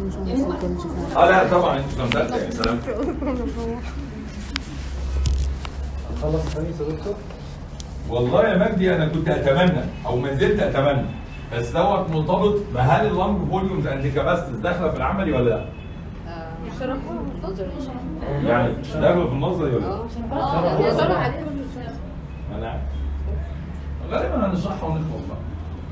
اه لا طبعا انت صدقت يا سلام خلص الخميس يا دكتور والله يا مجدي انا كنت اتمنى او ما زلت اتمنى بس دوت مرتبط بهل اللنج فوليومز اند كاباسيتيز داخله في العملي ولا لا؟ يعني داخله في النظري ولا لا؟ انا عارف. غالبا هنشرحها ونخلص بقى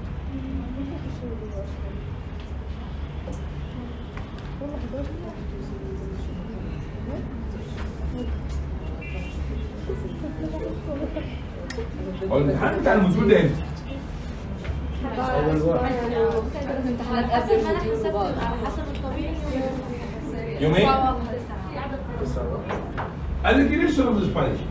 هو الامتحان بتاع الموديول ده امتى؟ اول واحد امتحانات قبل ما انا حسبت على حسب الطبيعي يومين؟ تسعة الريجوليشن اوف الاسبانيش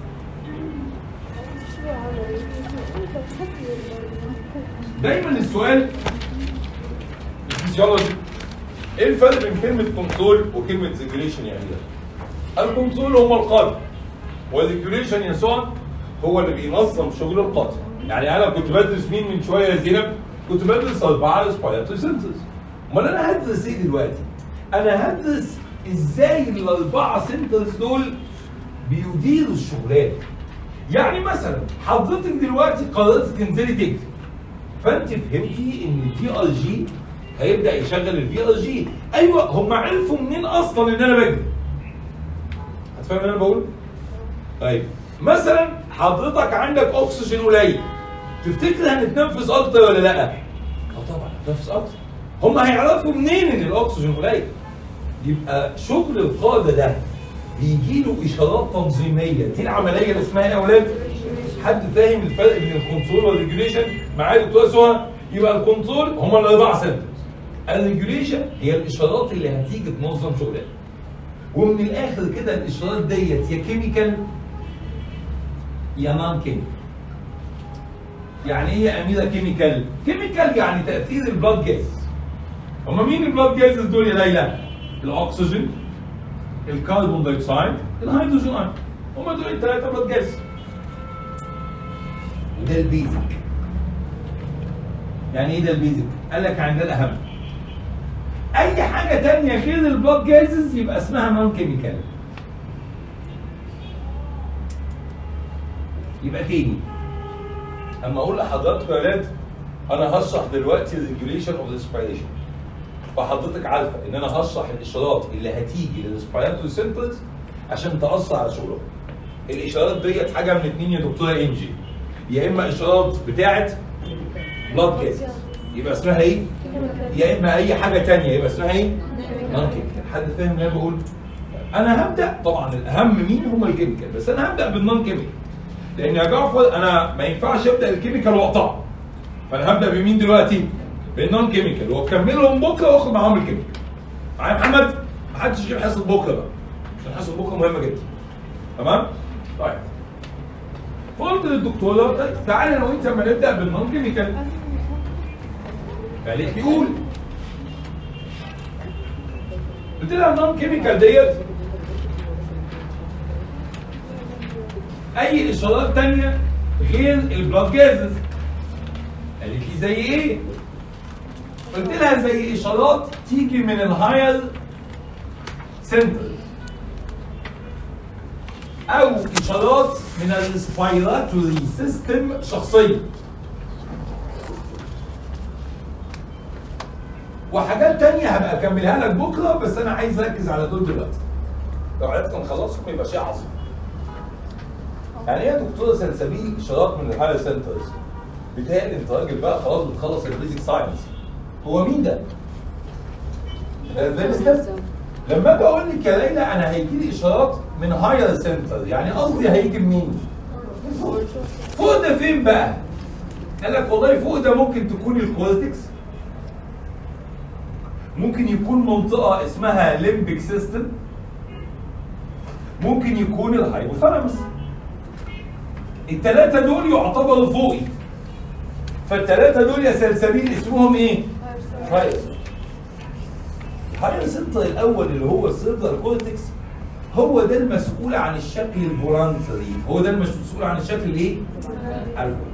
دايما السؤال الفسيولوجي ايه الفرق بين كلمة كنترول وكلمة ريجوليشن يعني ده؟ الكنترول هو القادر والريجوليشن يا سون هو اللي بينظم شغل القادر يعني انا كنت بدرس مين من شويه يا زينب؟ كنت بدرس اربعه ريسبيراتوري سنترز امال انا هدرس ايه دلوقتي؟ انا هدرس ازاي الاربعه سنترز دول بيديروا الشغلانه يعني مثلا حضرتك دلوقتي قررت تنزلي تجري فانت فهمتي ان الفي ار جي هيبدا يشغل الفي ار جي ايوه هم عرفوا منين اصلا ان انا بجري هتفهم اللي انا بقول طيب مثلا حضرتك عندك اكسجين قليل تفتكر هنتنفس اكتر ولا لا اه طبعا هنتنفس اكتر هم هيعرفوا منين ان الاكسجين قليل يبقى شغل القاده ده بيجي له اشارات تنظيميه دي العمليه اللي اسمها ايه يا اولاد حد فاهم الفرق بين الكنترول والريجوليشن معايا دكتور سهى يبقى الكنترول هم الاربعه سنترز الريجوليشن هي الاشارات اللي هتيجي تنظم شغلنا ومن الاخر كده الاشارات ديت يا كيميكال يا نون كيميكال يعني ايه يا اميره كيميكال كيميكال يعني تاثير البلاد جاز هما مين البلاد جازز دول يا ليلى الاكسجين الكربون دايوكسيد الهيدروجين ايون هما دول الثلاثه بلاد جاز وده البيزك يعني ايه ده البيزك؟ قال لك عن ده الاهم اي حاجه تانية غير البلاد جازز يبقى اسمها نون كيميكال يبقى تاني اما اقول لحضراتكم يا ولاد انا هشرح دلوقتي الريجوليشن اوف ريسبيريشن فحضرتك عارفه ان انا هشرح الاشارات اللي هتيجي للريسبيراتوري سنترز عشان تاثر على شغلهم الاشارات ديت حاجه من اتنين يا دكتوره انجي يا اما اشارات بتاعه بلاد جاز يبقى اسمها ايه؟ يا اما اي حاجه تانية يبقى اسمها ايه؟ نون كيميكال حد فاهم اللي انا بقول؟ انا هبدا طبعا الاهم مين هم الكيميكال بس انا هبدا بالنون كيميكال لان يا جعفر انا ما ينفعش ابدا الكيميكال واقطعه فانا هبدا بمين دلوقتي؟ بالنون كيميكال واكملهم بكره واخد معاهم الكيميكال معايا يا محمد؟ محدش يجيب حصه بكره بقى عشان حصه بكره مهمه جدا تمام؟ طيب فقلت للدكتوره طيب تعالى انا وانت اما نبدا بالنون كيميكال قالت لي قول قلت لها النون كيميكال ديت اي اشارات تانية غير البلاد جازز قالت لي زي ايه قلت لها زي اشارات تيجي من الهاير سنتر او اشارات من الريسبيراتوري سيستم شخصيه وحاجات تانية هبقى اكملها لك بكره بس انا عايز اركز على دول دلوقتي لو عرفت نخلصهم يبقى شيء عظيم يعني ايه يا دكتوره سلسبيل اشارات من الهاير سنترز بتهيألي انت راجل بقى خلاص بتخلص البيزك ساينس هو مين ده؟ الفينستر لما اجي اقول لك يا ليلى انا هيجي لي اشارات من هاير سنتر يعني قصدي هيجي منين؟ فوق ده فين بقى؟ قال لك والله فوق ده ممكن تكون الكورتكس ممكن يكون منطقة اسمها ليمبيك سيستم ممكن يكون الهايبوثالاموس الثلاثة دول يعتبروا فوقي فالثلاثة دول يا سلسبيل اسمهم ايه؟ هاير الهاير سنتر الأول اللي هو السيربرال كورتكس هو ده المسؤول عن الشكل الفولانتري هو ده المسؤول عن الشكل الايه؟ الفولانتري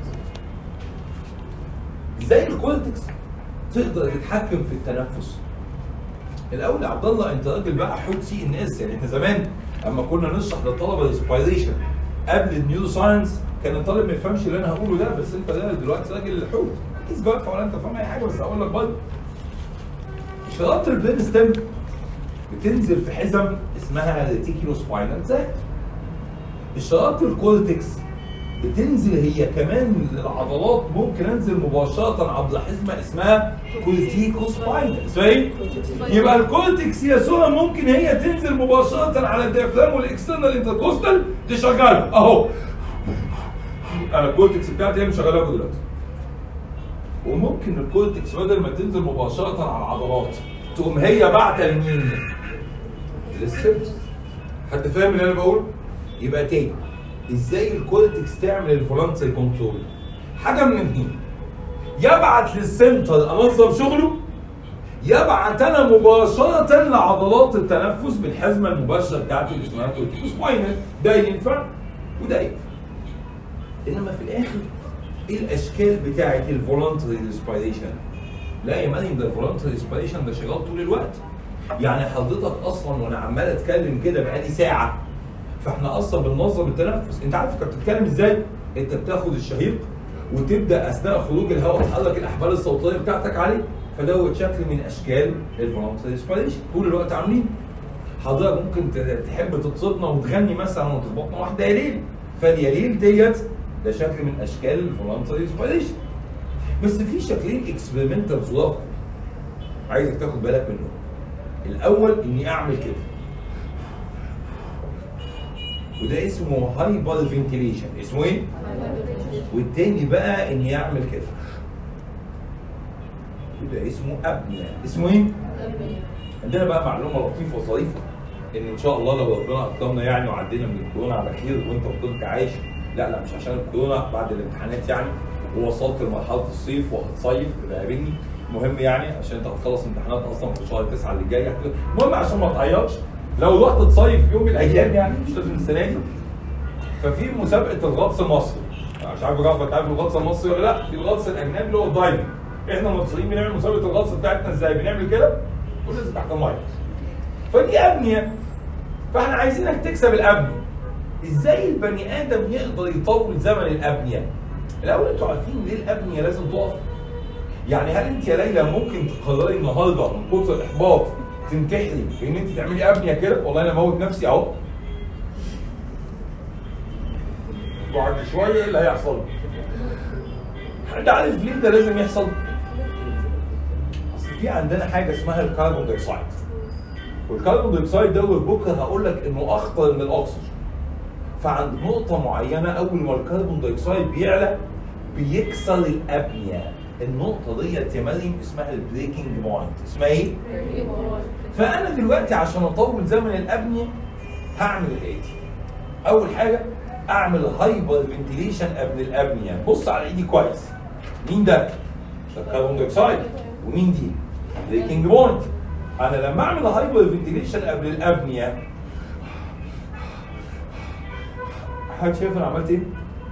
ازاي الكورتكس تقدر تتحكم في التنفس الاول يا عبد الله انت راجل بقى حوت سي ان اس يعني احنا زمان اما كنا نشرح للطلبه الاسبيريشن قبل النيورو ساينس كان الطالب ما يفهمش اللي انا هقوله ده بس انت ده دلوقتي راجل حوت اكيد جاف ولا انت فاهم اي حاجه بس هقول لك برضه اشارات البرين ستيم بتنزل في حزم اسمها ريتيكيلو سباينال تراكت اشارات الكورتكس بتنزل هي كمان للعضلات ممكن انزل مباشره عبر حزمه اسمها كورتيكو سباينال اسمها ايه؟ يبقى الكورتكس يا سهى ممكن هي تنزل مباشره على الديافرام والاكسترنال انتركوستال تشغلها اهو انا الكورتكس بتاعتي هي مشغلها دلوقتي وممكن الكورتكس بدل ما تنزل مباشره على العضلات تقوم هي باعته لمين؟ للسيرفس حد فاهم اللي انا بقوله؟ يبقى تاني ازاي الكورتكس تعمل الفولانتري كنترول؟ حاجه من اتنين يبعت للسنتر انظم شغله يبعت انا مباشره لعضلات التنفس بالحزمه المباشره بتاعتي اللي اسمها كورتيكوس ماينر ده ينفع وده ينفع انما في الاخر ايه الاشكال بتاعه الفولنتري ريسبيريشن لا يا مريم ده الفولنتري ريسبيريشن ده شغال طول الوقت يعني حضرتك اصلا وانا عمال اتكلم كده بقالي ساعه فاحنا اصلا بننظم التنفس انت عارف انت بتتكلم ازاي انت بتاخد الشهيق وتبدا اثناء خروج الهواء تحرك الاحبال الصوتيه بتاعتك عليه فدوت شكل من اشكال الفولنتري ريسبيريشن طول الوقت عاملين حضرتك ممكن ت- تحب تتصدنا وتغني مثلا وتظبطنا واحده يا ليل فاليا ليل ديت ده شكل من اشكال الفولنتري ريسبيريشن بس في شكلين اكسبيرمنتال ظراف عايزك تاخد بالك منهم الاول اني اعمل كده وده اسمه هايبر فنتيليشن اسمه ايه؟ والتاني بقى اني اعمل كده وده اسمه ابنية اسمه ايه؟ عندنا بقى معلومه لطيفه وظريفه ان ان شاء الله لو ربنا اكرمنا يعني وعدينا من الكورونا على خير وانت فضلت عايش لا لا مش عشان الكورونا بعد الامتحانات يعني ووصلت لمرحله الصيف وهتصيف يبقى قابلني مهم يعني عشان انت هتخلص امتحانات اصلا في شهر 9 اللي جاي المهم عشان ما تعيطش لو رحت تصيف في يوم من الايام يعني مش لازم السنه دي ففي مسابقه الغطس المصري مش عارف جعفر انت عارف الغطس المصري ولا لا في الغطس الاجنبي اللي هو الدايفنج احنا المصريين بنعمل مسابقه الغطس بتاعتنا ازاي بنعمل كده وننزل تحت الميه فدي ابنيه فاحنا عايزينك تكسب الابنيه ازاي البني ادم يقدر يطول زمن الابنيه الاول انتوا عارفين ليه الابنيه لازم تقف يعني هل انت يا ليلى ممكن تقرري النهارده من كتر الاحباط تنتحري بان انت تعملي ابنيه كده والله انا اموت نفسي اهو بعد شويه ايه اللي هيحصل؟ حد عارف ليه ده لازم يحصل؟ اصل في عندنا حاجه اسمها الكربون دايوكسيد والكربون دايوكسيد دوت بكره هقول لك انه اخطر من الاكسجين فعند نقطه معينه اول ما الكربون دايوكسيد بيعلى بيكسر الابنيه النقطه ديت يا مريم اسمها البريكنج بوينت اسمها ايه؟ فانا دلوقتي عشان اطول زمن الابنيه هعمل الاتي اول حاجه اعمل هايبر فنتيليشن قبل الابنيه بص على ايدي كويس مين ده؟ ده الكربون دايوكسيد ومين دي؟ بريكنج بوينت انا لما اعمل هايبر فنتيليشن قبل الابنيه حد شايف انا عملت ايه؟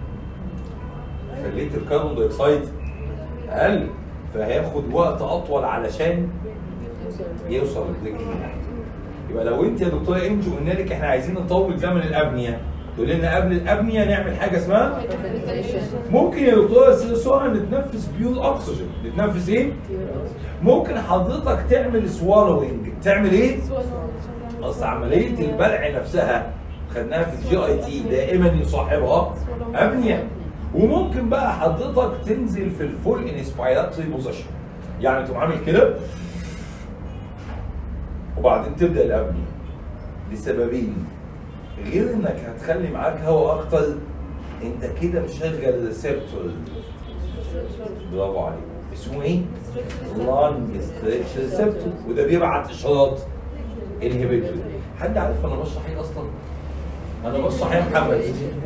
خليت الكربون دايوكسيد اقل فهياخد وقت اطول علشان يوصل للبريكنج بوينت يبقى لو انت يا دكتوره انجي قلنا لك احنا عايزين نطول زمن الابنيه تقول لنا قبل الابنيه نعمل حاجه اسمها ممكن يا دكتوره سؤال نتنفس بيور اكسجين نتنفس ايه؟ ممكن حضرتك تعمل سوالوينج تعمل ايه؟ اصل عمليه البلع نفسها خدناها في الجي اي تي دائما يصاحبها ابنيه وممكن بقى حضرتك تنزل في الفول انسبيراتوري بوزيشن يعني تقوم عامل كده وبعدين تبدا الابنيه لسببين غير انك هتخلي معاك هواء اكتر انت كده مشغل ريسبتور برافو عليك اسمه ايه؟ لانج ستريتش ريسبتور وده بيبعت اشارات انهبيتوري حد عارف انا بشرح ايه اصلا؟ انا بشرح ايه يا محمد؟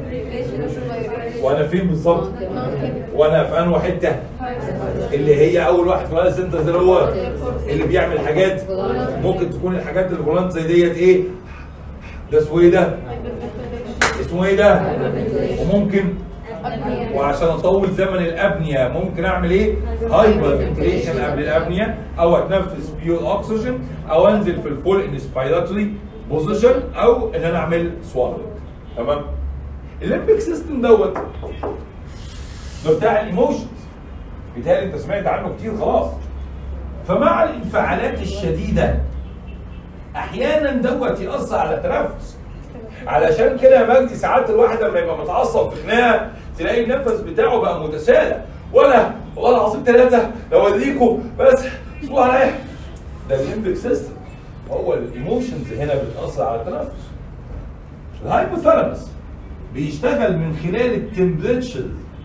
وانا فين بالظبط؟ وانا في انهي حته؟ اللي هي اول واحد في الرايس سنتر اللي هو اللي بيعمل حاجات ممكن تكون الحاجات الفولانت زي ديت ايه؟ ده اسمه ايه ده؟ اسمه ايه ده؟ وممكن وعشان اطول زمن الابنيه ممكن اعمل ايه؟ هايبر فنتريشن قبل الابنيه او اتنفس بيور اكسجين او انزل في الفول انسبيراتوري بوزيشن او ان انا اعمل سوالو تمام؟ الليمبيك سيستم دوت ده بتاع الايموشنز بيتهيألي انت سمعت عنه كتير خلاص فمع الانفعالات الشديده احيانا دوت ياثر على التنفس علشان كده يا مجدي ساعات الواحد لما يبقى متعصب في خناقه تلاقي النفس بتاعه بقى متسارع ولا والله العظيم ثلاثه لو اوريكوا بس اصبروا عليا ده الليمبيك سيستم هو الايموشنز هنا بتاثر على التنفس الهايبوثالاموس بيشتغل من خلال التمبريتشر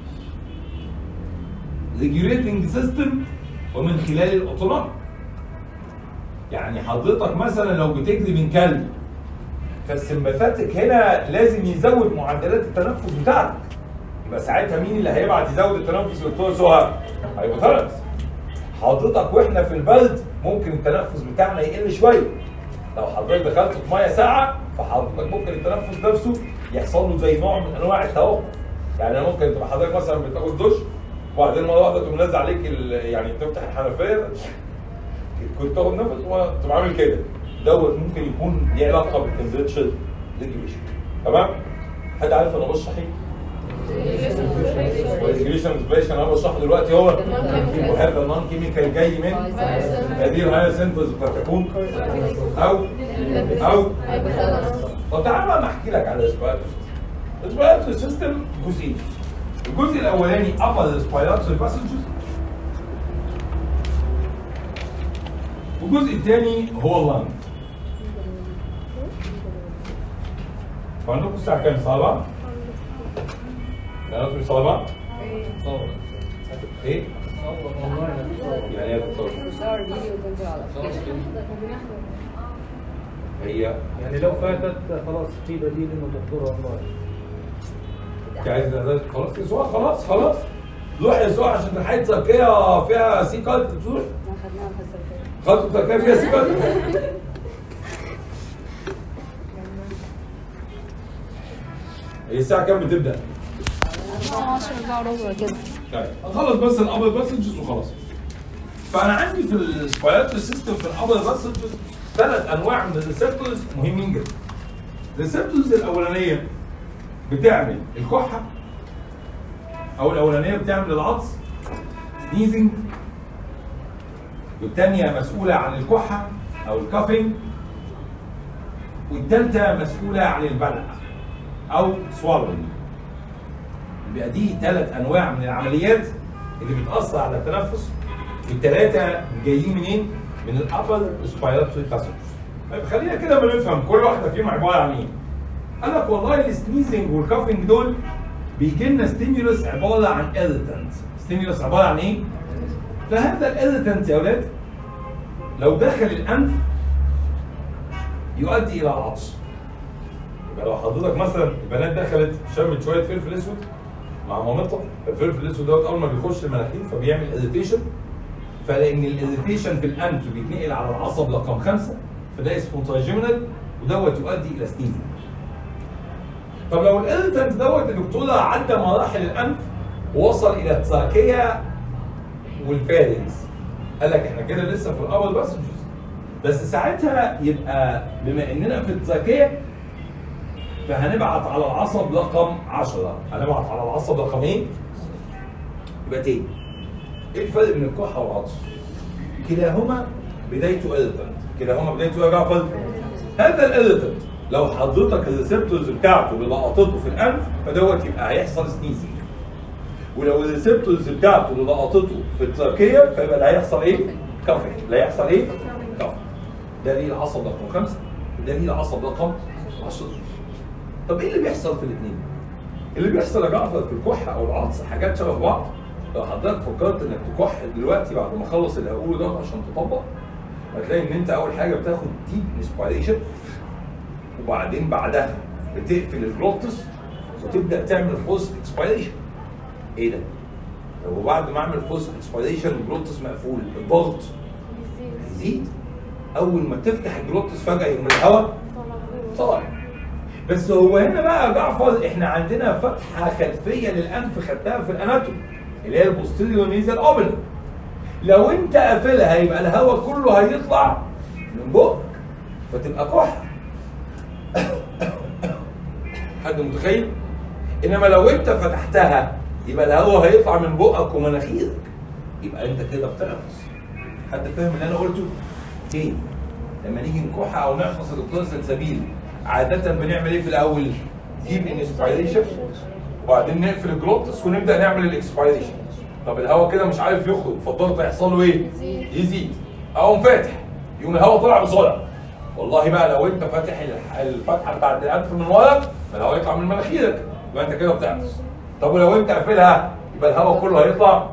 ريجوليتنج سيستم ومن خلال الاوتونوميك يعني حضرتك مثلا لو بتجري من كلب فالسمباثاتيك هنا لازم يزود معدلات التنفس بتاعتك يبقى ساعتها مين اللي هيبعت يزود التنفس دكتور سهى؟ هيبوثالاموس حضرتك واحنا في البرد ممكن التنفس بتاعنا يقل شويه لو حضرتك دخلت في ميه ساقعه فحضرتك ممكن التنفس نفسه يحصل له زي نوع من انواع التوقف يعني ممكن تبقى حضرتك مثلا بتاخد دش وبعدين مره واحده تقوم نازل عليك ال- يعني تفتح الحنفيه كنت تاخد نفس وتبقى عامل كده دوت ممكن يكون ليه علاقه بالتمبريتشر ريجوليشن تمام؟ حد عارف انا بشرح ايه؟ والريجوليشن ريسبيريشن انا بشرحه دلوقتي هو وهذا النون كيميكال جاي من هذه الهاير سنترز قد تكون او او طب تعالى بقى احكي لك على الاسبيراتوري الاسبيراتوري سيستم جزئين الجزء الاولاني upper respiratory passages والجزء الثاني هو اللنج فعندكم الساعة كام؟ الساعة 4؟ يعني الساعة 4؟ ايه؟ يعني ايه بتصور؟ هي يعني لو فاتت خلاص في بديل انه تحضرها اونلاين انت عايز ده خلاص يا سؤال خلاص خلاص روح يا سؤال عشان الحياة التركية فيها سي كارد تروح خطوة التركية فيها سي كارد هي الساعة كام بتبدأ؟ طيب هنخلص بس الابر باسنجز وخلاص فانا عندي في السبايراتوري سيستم في الابر باسنجز ثلاث انواع من الريسبتورز مهمين جدا الريسبتورز الاولانيه بتعمل الكحه او الاولانيه بتعمل العطس سنيزنج والثانيه مسؤوله عن الكحه او الكافينج والثالثه مسؤوله عن البلع او swallowing يبقى دي ثلاث انواع من العمليات اللي بتاثر على التنفس الثلاثه جايين منين؟ من الابر سبايراتوري باسج طيب خلينا كده ما نفهم كل واحده فيهم عباره عن ايه؟ قال لك والله السنيزنج والكافينج دول بيجي لنا ستيمولس عباره عن ايريتنت ستيمولس عباره عن ايه؟ فهذا الايريتنت يا اولاد لو دخل الانف يؤدي الى العطش يبقى لو حضرتك مثلا البنات دخلت شمت شويه فلفل اسود مع مامتها الفلفل الاسود دوت اول ما بيخش المناخير فبيعمل اريتيشن فلان الاريتيشن في الانف بيتنقل على العصب رقم خمسه فده اسمه ترايجيمينال ودوت يؤدي الى سنيزنج طب لو الاريتنت دوت الدكتور عدى مراحل الانف ووصل الى التراكيه والفارنكس قال لك احنا كده لسه في الاول باسنجرز بس ساعتها يبقى بما اننا في التراكيه فهنبعت على العصب رقم 10 هنبعت على العصب رقم ايه؟ يبقى تاني ايه الفرق بين الكحه والعطش؟ كلاهما بدايته ايريتنت كلاهما بدايته ايه يا جعفر؟ هذا الايريتنت لو حضرتك الريسبتورز بتاعته اللي لقطته في الانف فدوت يبقى هيحصل سنيزنج ولو الريسبتورز بتاعته اللي لقطته في التراكيه فيبقى اللي هيحصل ايه؟ كافينج اللي هيحصل ايه؟ كافينج ده ليه العصب رقم خمسه ده ليه العصب رقم 10 طب ايه اللي بيحصل في الاثنين؟ اللي بيحصل يا جعفر في الكحه او العطس حاجات شبه بعض لو حضرتك فكرت انك تكح دلوقتي بعد ما اخلص اللي هقوله ده عشان تطبق هتلاقي ان انت اول حاجه بتاخد ديب انسبيريشن وبعدين بعدها بتقفل الجلوتس وتبدا تعمل فورس اكسبيريشن ايه ده؟ طب وبعد ما اعمل فورس اكسبيريشن الجلوتس مقفول الضغط هيزيد اول ما تفتح الجلوتس فجاه يقوم الهواء طالع بس هو هنا بقى يا جعفر احنا عندنا فتحه خلفيه للانف خدتها في الاناتومي اللي هي البوستيريور ميزال اوبن لو انت قافلها يبقى الهواء كله هيطلع من بقك فتبقى كحه حد متخيل؟ انما لو انت فتحتها يبقى الهواء هيطلع من بقك ومناخيرك يبقى انت كده بتعطس حد فاهم اللي انا قلته؟ ايه؟ لما نيجي نكح او نعطس يا دكتور سلسبيل عادة بنعمل ايه في الاول؟ ديب انسبيريشن وبعدين نقفل الجلوتس ونبدا نعمل الاكسبيريشن طب الهواء كده مش عارف يخرج فالضغط هيحصل له ايه؟ يزيد اقوم فاتح يقوم الهواء طلع بسرعه والله بقى لو انت فاتح الح- الفتحه بتاعت الانف من ورا فالهواء يطلع من مناخيرك يبقى انت كده بتعطس طب ولو انت قافلها يبقى الهواء كله هيطلع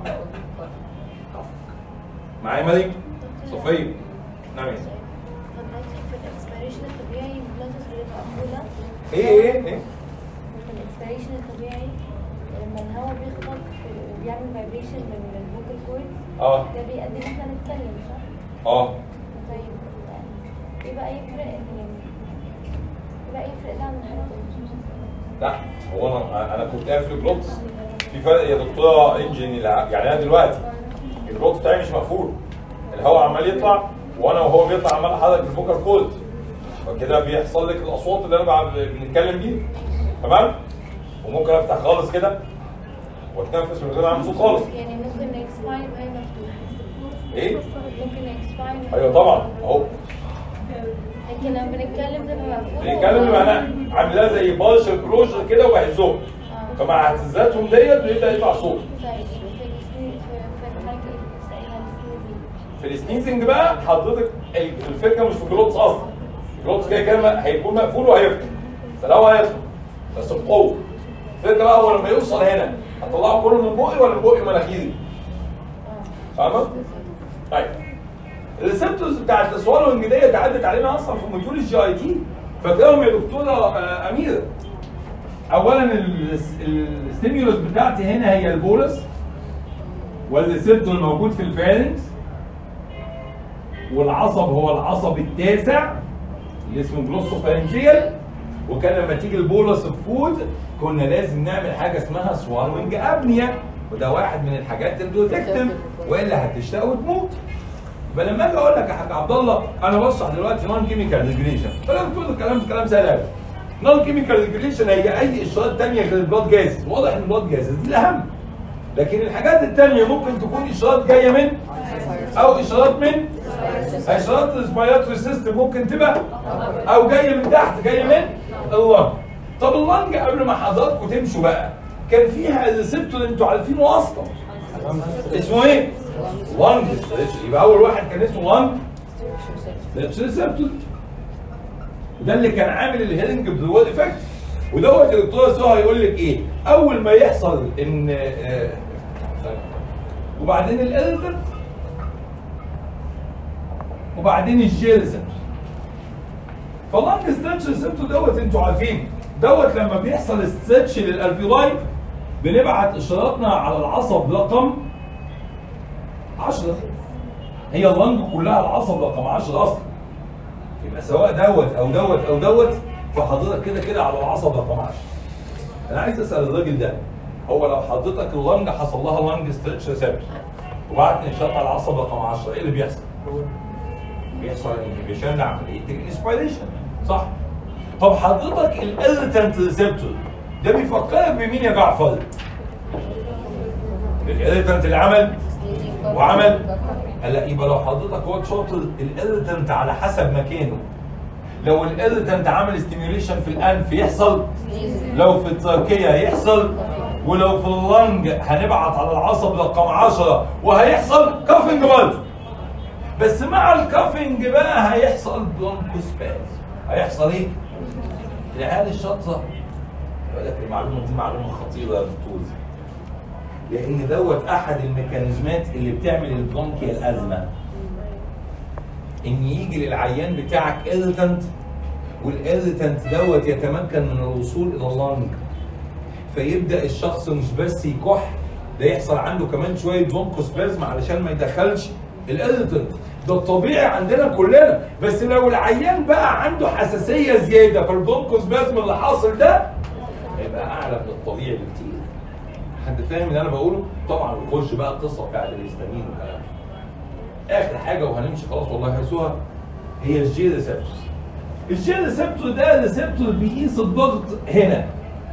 معايا مالك؟ صفيه نعم يا سيدي. فدلوقتي في الاكسبيريشن الطبيعي البلاتس بتبقى مقفوله ايه ايه ايه في الاكسبيريشن الطبيعي لما الهواء بيخبط في- بيعمل فايبريشن من الفوكال كورد اه ده بيؤدي ان احنا نتكلم صح؟ اه طيب يعني ايه بقى يفرق ان ايه بقى يفرق ده عن الحركه؟ لا هو انا انا كنت قافل الجلوتس في فرق يا دكتوره انجن يعني انا دلوقتي الجلوتس بتاعي مش مقفول الهواء عمال يطلع وانا وهو بيطلع عمال احرك الفوكال كولد فكده بيحصل لك الاصوات اللي انا بع- بنتكلم بيها تمام وممكن افتح خالص كده واتنفس من غير ما اعمل صوت خالص يعني ممكن اكسباير وهي مفتوحه ايه ممكن اكسباير ايوه طبعا اهو لكن لما بنتكلم تبقى مقفوله بنتكلم يبقى انا عاملاه زي بارشل كلوجر كده وبهزهم فمع اهتزازاتهم ديت بيبدا يطلع صوت طيب في السنين في في الحركه اللي بتسألها السنين في السنيزنج بقى حضرتك ال- الفكره مش في الجلوتس اصلا الجلوتس كده كده ما- هيكون مقفول وهيفتح فالهواء هيدخل بس بقوه الفكره بقى هو لما يوصل هنا هطلعه كله من بقي ولا من بقي مناخيري فاهمه؟ طيب الريسبتورز بتاعت السوالونج ديت عدت علينا اصلا في موديول الجي اي تي فاكرهم يا دكتوره آه، اميره اولا ال- الستيمولس بتاعتي هنا هي البولس والريسبتور الموجود في الفارنكس والعصب هو العصب التاسع اللي اسمه جلوسوفارنجيال وكان لما تيجي البولس الفود كنا لازم نعمل حاجه اسمها سوالوينج ابنيا وده واحد من الحاجات اللي تكتم والا هتشتاق وتموت يبقى لما اجي اقول لك يا حاج عبد الله انا بشرح دلوقتي نون كيميكال ريجريشن فلازم تقول له كلام كلام سهل قوي نون كيميكال ريجريشن هي اي اشارات ثانيه غير البلاد جازز واضح ان البلاد جازز دي الاهم لكن الحاجات الثانيه ممكن تكون اشارات جايه من او اشارات من اشارات الريسبيراتوري سيستم ممكن تبقى او جايه من تحت جايه من اللنج طب اللنج قبل ما حضراتكم تمشوا بقى كان فيها الريسبتور انتوا عارفينه اصلا اسمه ايه؟ لانج يبقى اول واحد كان اسمه لانج ريسبتور وده اللي كان عامل الهيلنج بلواد افكت ودوت يا دكتور سهى هيقول لك ايه؟ اول ما يحصل ان آه، وبعدين الالفنت وبعدين الجيلزن فاللانج ستريتش ريسبتور دوت انتوا عارفين دوت لما بيحصل ستريتش للالفيولاي بنبعت اشاراتنا على العصب رقم 10 هي اللنج كلها العصب رقم 10 اصلا يبقى سواء دوت او دوت او دوت فحضرتك كده كده على العصب رقم 10 انا عايز اسال الراجل ده هو لو حضرتك اللنج حصل لها لنج ستريتش ريسبتور وبعت اشارات على العصب رقم 10 ايه اللي بيحصل؟ بيحصل انهبيشن لعمليه الانسبيريشن صح؟ طب حضرتك الاريتنت ريسبتور ده بيفكرك بمين يا جعفر؟ الاريتنت اللي عمل وعمل هلا يبقى لو حضرتك واد شاطر الاريتنت على حسب مكانه لو الاريتنت عمل ستيميوليشن في الانف يحصل لو في التركيه يحصل ولو في اللنج هنبعت على العصب رقم 10 وهيحصل كافنج برضه بس مع الكافنج بقى هيحصل برونكوسباز هيحصل ايه؟ العيال الشاطره يقول لك المعلومه دي معلومه خطيره يا دكتور لان دوت احد الميكانيزمات اللي بتعمل البرونكيال ازمه ان يجي للعيان بتاعك ايريتنت والايريتنت دوت يتمكن من الوصول الى اللنج فيبدا الشخص مش بس يكح ده يحصل عنده كمان شويه برونكوسبازم علشان ما يدخلش الايريتنت ده الطبيعي عندنا كلنا بس لو العيان بقى عنده حساسيه زياده فالبرونكوسبازم اللي حاصل ده هيبقى اعلى من الطبيعي بكتير حد فاهم اللي انا بقوله طبعا نخش بقى القصه بتاعت الهستامين والكلام ده. اخر حاجه وهنمشي خلاص والله هيسوها هي الجي ريسبتور الجي ريسبتور ده ريسبتور بيقيس الضغط هنا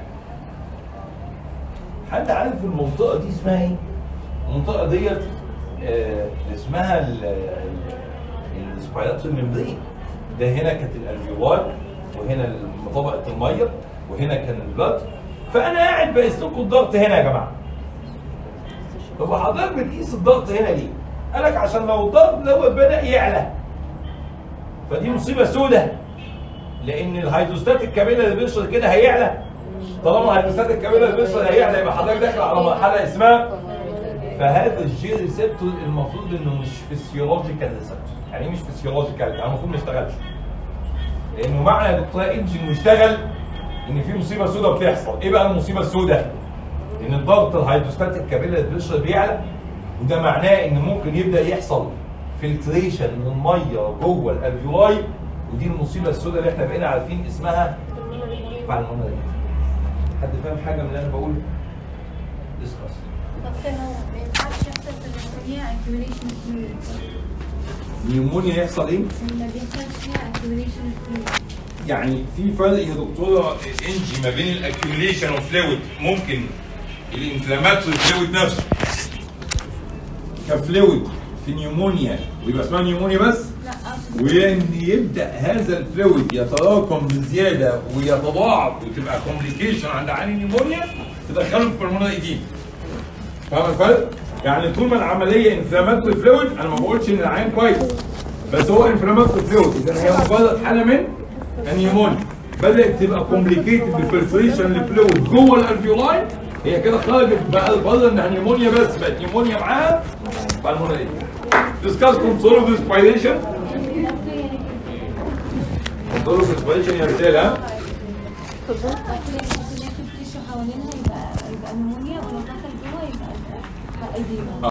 حد عارف المنطقه دي اسمها ايه المنطقه ديت آه، اسمها السبايراتوري ميمبرين ده هنا كانت الالفيولار وهنا طبقه الميه وهنا كان البلد فانا قاعد بقيس لكم الضغط هنا يا جماعه طب حضرتك بتقيس الضغط هنا ليه؟ قال لك عشان لو الضغط دوت بدا يعلى فدي مصيبه سودة لان الهيدروستاتيك كابيلا اللي بيشرب كده هيعلى طالما الهيدروستاتيك كابيلا اللي بيشرب هيعلى يبقى حضرتك داخل على مرحله اسمها فهذا الجي ريسبتور المفروض انه مش فيسيولوجيكال ريسبتور يعني ايه مش فيسيولوجيكال يعني المفروض ما يشتغلش لانه معنى يا دكتور انجي انه يشتغل ان في مصيبه سوداء بتحصل ايه بقى المصيبه السوداء ان الضغط الهيدروستاتيك كابيلا بريشر بيعلى وده معناه ان ممكن يبدا يحصل فلتريشن من الميه جوه الالفيولاي ودي المصيبه السوداء اللي احنا بقينا عارفين اسمها بالمونري حد فاهم حاجه من اللي انا بقوله؟ ديسكاس دكتور هو ما ينفعش يحصل في النيمونيا accumulation fluid نيومونيا يحصل ايه؟ ما بيحصلش فيها accumulation fluid يعني في فرق يا دكتوره انجي ما بين الاكيوليشن اوف فلويد ممكن الانفلاماتوري فلويد نفسه كفلويد في نيومونيا ويبقى اسمها نيومونيا بس لا اقصد وان يبدا هذا الفلويد يتراكم بزياده ويتضاعف وتبقى كومبليكيشن عند عين النيومونيا تدخله في بالمونري ايديم فاهم الفرق؟ يعني طول ما العمليه انفلاماتوري فلويد انا ما بقولش ان العين كويس بس هو انفلاماتوري فلويد اذا هي مجرد حاله من النيومونيا بدات تبقى كومبليكيتد بالفلتريشن لفلويد جوه الالفيولاي هي كده خرجت بقى بره انها نيومونيا بس بقت نيومونيا معاها بالمونري ايديم discuss control of respiration control of respiration يا رجاله ها دكتور ياخد تيشو حوالينها يبقى يبقى نمونيا ولو دخل جوه يبقى ايديما